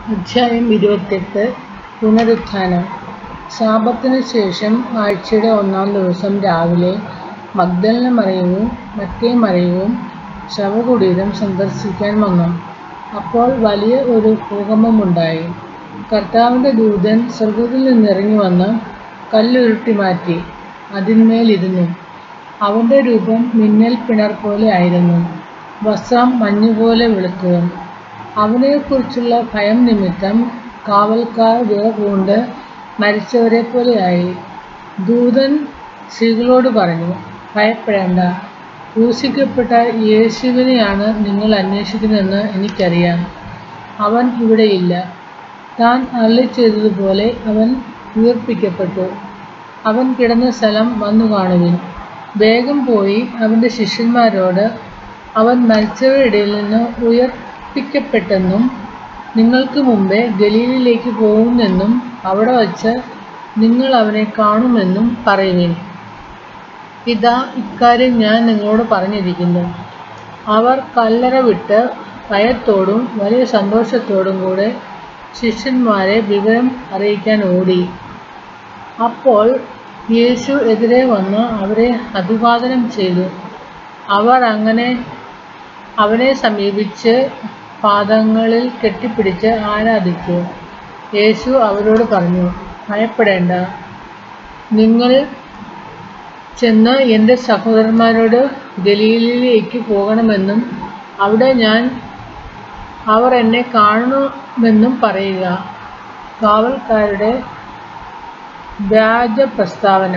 അധ്യായം ഇരുപത്തെട്ട് പുനരുത്ഥാനം ശാബത്തിന് ശേഷം ആഴ്ചയുടെ ഒന്നാം ദിവസം രാവിലെ മഗ്ദലന മറിയവും മറ്റേ മറിയവും ശവകുടീരം സന്ദർശിക്കാൻ വന്നു അപ്പോൾ വലിയ ഒരു ഭൂകമ്പമുണ്ടായി കർത്താവിൻ്റെ ദൂതൻ സ്വർഗത്തിൽ നിന്നിറങ്ങി വന്ന് കല്ലുരുട്ടി മാറ്റി അതിന്മേലിരുന്നു അവൻ്റെ രൂപം മിന്നൽ പിണർ പോലെ ആയിരുന്നു വസ്ത്രം മഞ്ഞുപോലെ വെളുത്തതും അവനെക്കുറിച്ചുള്ള ഭയം നിമിത്തം കാവൽക്കാർ വിറപൂണ്ട് മരിച്ചവരെ പോലെയായി ദൂതൻ സ്ത്രീകളോട് പറഞ്ഞു ഭയപ്പെടേണ്ട ക്രൂശിക്കപ്പെട്ട യേശുവിനെയാണ് നിങ്ങൾ അന്വേഷിക്കുന്നതെന്ന് എനിക്കറിയാം അവൻ ഇവിടെയില്ല താൻ അരളി ചെയ്തതുപോലെ അവൻ ഉയർപ്പിക്കപ്പെട്ടു അവൻ കിടന്ന സ്ഥലം വന്നു കാണുവിൻ വേഗം പോയി അവൻ്റെ ശിഷ്യന്മാരോട് അവൻ മരിച്ചവരുടെ ഇടയിൽ നിന്ന് ഉയർപ്പിക്കപ്പെട്ടെന്നും നിങ്ങൾക്ക് മുമ്പേ ഗലീലിലേക്ക് പോകുമെന്നും അവിടെ വച്ച് നിങ്ങൾ അവനെ കാണുമെന്നും പറയുവിൻ ഇതാ ഇക്കാര്യം ഞാൻ നിങ്ങളോട് പറഞ്ഞിരിക്കുന്നു അവർ കല്ലറ വിട്ട് ഭയത്തോടും വലിയ സന്തോഷത്തോടും കൂടെ ശിഷ്യന്മാരെ വിവരം അറിയിക്കാൻ ഓടി അപ്പോൾ യേശു എതിരെ വന്ന് അവരെ അഭിവാദനം ചെയ്തു അവർ അങ്ങനെ അവനെ സമീപിച്ച് പാദങ്ങളിൽ കെട്ടിപ്പിടിച്ച് ആരാധിച്ചു യേശു അവരോട് പറഞ്ഞു ഭയപ്പെടേണ്ട നിങ്ങൾ ചെന്ന് എൻ്റെ സഹോദരന്മാരോട് ഗലീലിലേക്ക് പോകണമെന്നും അവിടെ ഞാൻ അവർ എന്നെ കാണുമെന്നും പറയുക കാവൽക്കാരുടെ വ്യാജ പ്രസ്താവന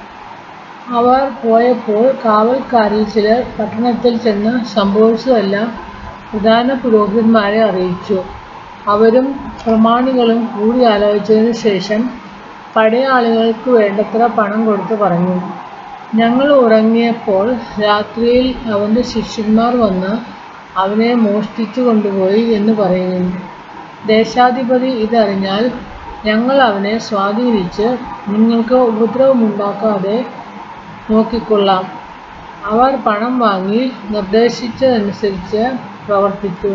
അവർ പോയപ്പോൾ കാവൽക്കാരിൽ ചിലർ പട്ടണത്തിൽ ചെന്ന് സംഭവിച്ചതെല്ലാം പ്രധാന പുരോഹിതന്മാരെ അറിയിച്ചു അവരും പ്രമാണികളും കൂടി ആലോചിച്ചതിന് ശേഷം പടയാളികൾക്ക് വേണ്ടത്ര പണം കൊടുത്ത് പറഞ്ഞു ഞങ്ങൾ ഉറങ്ങിയപ്പോൾ രാത്രിയിൽ അവൻ്റെ ശിഷ്യന്മാർ വന്ന് അവനെ മോഷ്ടിച്ചു കൊണ്ടുപോയി എന്ന് പറയുന്നു ദേശാധിപതി ഇതറിഞ്ഞാൽ ഞങ്ങൾ അവനെ സ്വാധീനിച്ച് നിങ്ങൾക്ക് ഉപദ്രവമുണ്ടാക്കാതെ നോക്കിക്കൊള്ളാം അവർ പണം വാങ്ങി നിർദ്ദേശിച്ചതനുസരിച്ച് പ്രവർത്തിച്ചു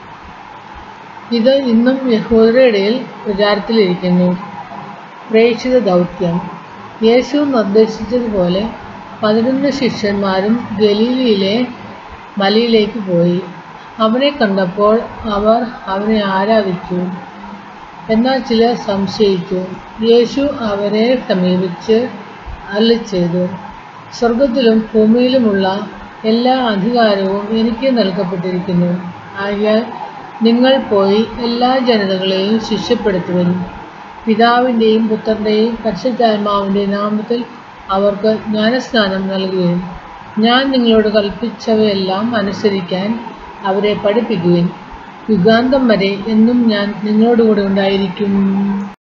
ഇത് ഇന്നും യഹൂദരുടെ ഇടയിൽ പ്രചാരത്തിലിരിക്കുന്നു പ്രേക്ഷിത ദൗത്യം യേശു നിർദ്ദേശിച്ചതുപോലെ പതിനൊന്ന് ശിഷ്യന്മാരും ഗലീലിയിലെ മലയിലേക്ക് പോയി അവനെ കണ്ടപ്പോൾ അവർ അവനെ ആരാധിച്ചു എന്നാൽ ചിലർ സംശയിച്ചു യേശു അവരെ സമീപിച്ച് അരളി ചെയ്തു സ്വർഗത്തിലും ഭൂമിയിലുമുള്ള എല്ലാ അധികാരവും എനിക്ക് നൽകപ്പെട്ടിരിക്കുന്നു ആകയാൽ നിങ്ങൾ പോയി എല്ലാ ജനതകളെയും ശിഷ്യപ്പെടുത്തുവിൻ പിതാവിൻ്റെയും പുത്രൻ്റെയും പരിശുദ്ധാത്മാവിൻ്റെയും നാമത്തിൽ അവർക്ക് ജ്ഞാനസ്നാനം നൽകുകയും ഞാൻ നിങ്ങളോട് കൽപ്പിച്ചവയെല്ലാം അനുസരിക്കാൻ അവരെ പഠിപ്പിക്കുവിൻ യുഗാന്തം വരെ എന്നും ഞാൻ നിങ്ങളോടുകൂടെ ഉണ്ടായിരിക്കും